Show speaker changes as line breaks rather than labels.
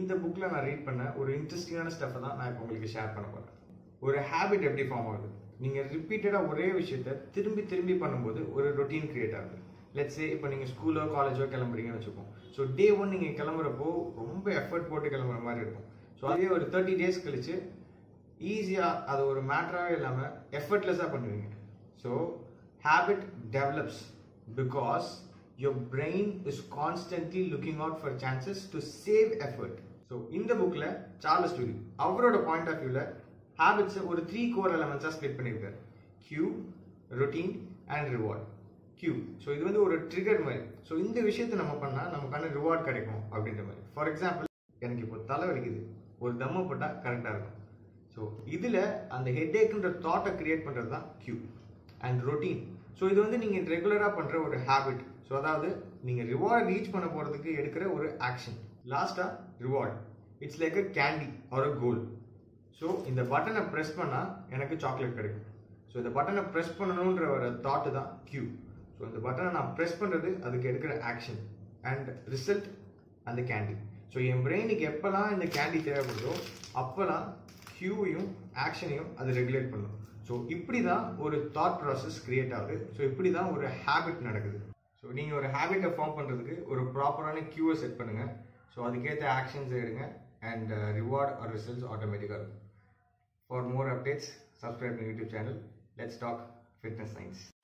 இந்த புக்கில் நான் ரீட் பண்ண ஒரு இன்ட்ரெஸ்டிங்கான ஸ்டெஃப்பை தான் நான் இப்போ உங்களுக்கு ஷேர் பண்ண போகிறேன் ஒரு ஹேபிட் எப்படி ஃபார்ம் ஆகுது நீங்கள் ரிப்பீட்டடாக ஒரே விஷயத்த திரும்பி திரும்பி பண்ணும்போது ஒரு ரொட்டீன் கிரியேட் ஆகுது லெட்ஸே இப்போ நீங்கள் ஸ்கூலோ காலேஜோ கிளம்புறீங்கன்னு வச்சுக்கோம் ஸோ டே ஒன் நீங்கள் கிளம்புறப்போ ரொம்ப எஃபர்ட் போட்டு கிளம்புற மாதிரி இருக்கும் ஸோ அதே ஒரு தேர்ட்டி டேஸ் கழிச்சு ஈஸியாக அது ஒரு மேட்டராகவே இல்லாமல் எஃபர்ட்லெஸ்ஸாக பண்ணுவீங்க so habit develops because your brain is constantly looking out for chances to save effort so இந்த புக்கில் சார்லஸ் டூரி அவரோட பாயிண்ட் ஆஃப் வியூவில் ஹேபிட்ஸை ஒரு த்ரீ கோர் எலமெண்ட்ஸாக ஸ்ப்ளிட் பண்ணியிருக்காரு cue routine and reward cue so இது வந்து ஒரு ட்ரிகர் மாதிரி ஸோ இந்த விஷயத்தை நம்ம பண்ணால் நமக்கான ரிவார்ட் கிடைக்கும் அப்படின்ற மாதிரி ஃபார் எக்ஸாம்பிள் எனக்கு இப்போ தலை வலிக்குது ஒரு தம்மை போட்டால் கரெக்டாக இருக்கும் ஸோ இதில் அந்த ஹெட்ஏக்குன்ற தாட்டை கிரியேட் பண்ணுறது தான் கியூ அண்ட் ரொட்டீன் ஸோ இது வந்து நீங்கள் ரெகுலராக பண்ணுற ஒரு ஹேபிட் ஸோ அதாவது நீங்கள் ரிவார்ட் ரீச் பண்ண போகிறதுக்கு எடுக்கிற ஒரு ஆக்ஷன் லாஸ்ட்டாக reward it's like a candy or a goal so இந்த பட்டனை ப்ரெஸ் பண்ணால் எனக்கு சாக்லேட் கிடைக்கும் ஸோ இந்த பட்டனை ப்ரெஸ் பண்ணணுன்ற ஒரு தாட்டு தான் கியூ ஸோ இந்த பட்டனை நான் ப்ரெஸ் பண்ணுறது அதுக்கு எடுக்கிற ஆக்ஷன் அண்ட் ரிசல்ட் அந்த கேண்டி ஸோ என் பிரெயினுக்கு எப்போல்லாம் இந்த கேண்டி தேவைப்படுதோ அப்போல்லாம் கியூவையும் ஆக்ஷனையும் அது ரெகுலேட் பண்ணும் ஸோ இப்படி தான் ஒரு தாட் ப்ராசஸ் கிரியேட் ஆகுது ஸோ இப்படி தான் ஒரு ஹேபிட் நடக்குது ஸோ நீங்கள் ஒரு ஹேபிட்டை ஃபார்ம் பண்ணுறதுக்கு ஒரு ப்ராப்பரான கியூவை செட் பண்ணுங்கள் ஸோ அதுக்கேற்ற ஆக்ஷன்ஸ் எடுங்க அண்ட் ரிவார்ட் ஆர் ரிசல்ட்ஸ் ஆட்டோமேட்டிக்காக இருக்கும் for more updates subscribe YouTube channel let's talk fitness science